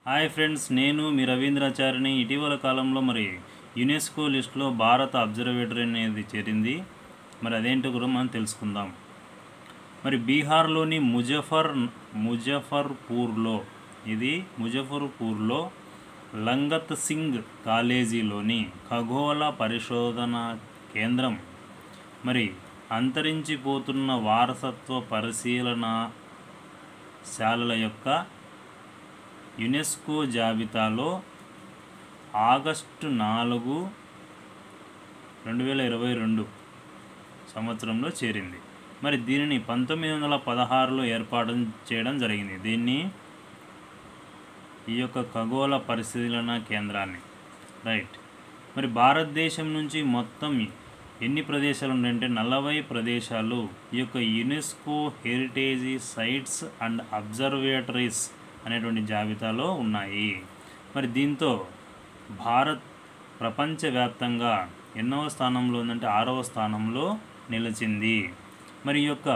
hi friends నేను మీ రవీంద్రాచారిని ఇటీవల కాలంలో మరి యునెస్కో లిస్టులో భారత అబ్జర్వేటరీ అనేది చేరింది మరి అదేంటో కూడా మనం తెలుసుకుందాం మరి బీహార్లోని ముజఫర్ ముజఫర్పూర్లో ఇది ముజఫర్పూర్లో లంగత్ సింగ్ కాలేజీలోని ఖగోళ పరిశోధన కేంద్రం మరి అంతరించిపోతున్న వారసత్వ పరిశీలన శాలల యొక్క యునెస్కో జాబితాలో ఆగస్టు నాలుగు రెండు వేల ఇరవై రెండు సంవత్సరంలో చేరింది మరి దీనిని పంతొమ్మిది వందల పదహారులో ఏర్పాటు చేయడం జరిగింది దీన్ని ఈ యొక్క ఖగోళ పరిశీలన కేంద్రాన్ని రైట్ మరి భారతదేశం నుంచి మొత్తం ఎన్ని ప్రదేశాలు ఉన్నాయంటే నలభై ప్రదేశాలు ఈ యొక్క UNESCO heritage sites and observatories అనేటువంటి జాబితాలో ఉన్నాయి మరి దీంతో భారత్ ప్రపంచవ్యాప్తంగా ఎన్నవ స్థానంలో ఉందంటే ఆరవ స్థానంలో నిలిచింది మరి ఈ యొక్క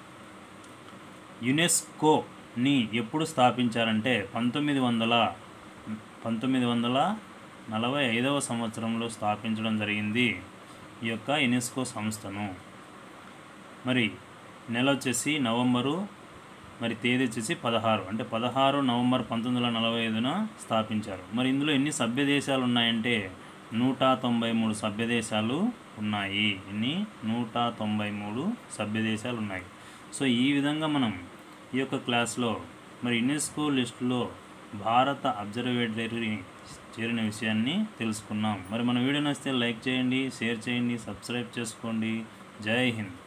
యునెస్కోని ఎప్పుడు స్థాపించారంటే పంతొమ్మిది వందల పంతొమ్మిది వందల నలభై ఐదవ సంవత్సరంలో స్థాపించడం జరిగింది ఈ యొక్క యునెస్కో సంస్థను మరి నెల వచ్చేసి నవంబరు మరి తేదీ వచ్చేసి పదహారు అంటే పదహారు నవంబర్ పంతొమ్మిది వందల నలభై ఐదున స్థాపించారు మరి ఇందులో ఎన్ని సభ్య దేశాలు ఉన్నాయంటే నూట తొంభై మూడు సభ్య దేశాలు ఉన్నాయి ఎన్ని నూట తొంభై మూడు సభ్య దేశాలు ఉన్నాయి సో ఈ విధంగా మనం ఈ యొక్క క్లాస్లో మరి యునెస్కో లిస్టులో భారత అబ్జర్వేటరీ చేరిన విషయాన్ని తెలుసుకున్నాం మరి మన వీడియో నచ్చితే లైక్ చేయండి షేర్ చేయండి సబ్స్క్రైబ్ చేసుకోండి జై హింద్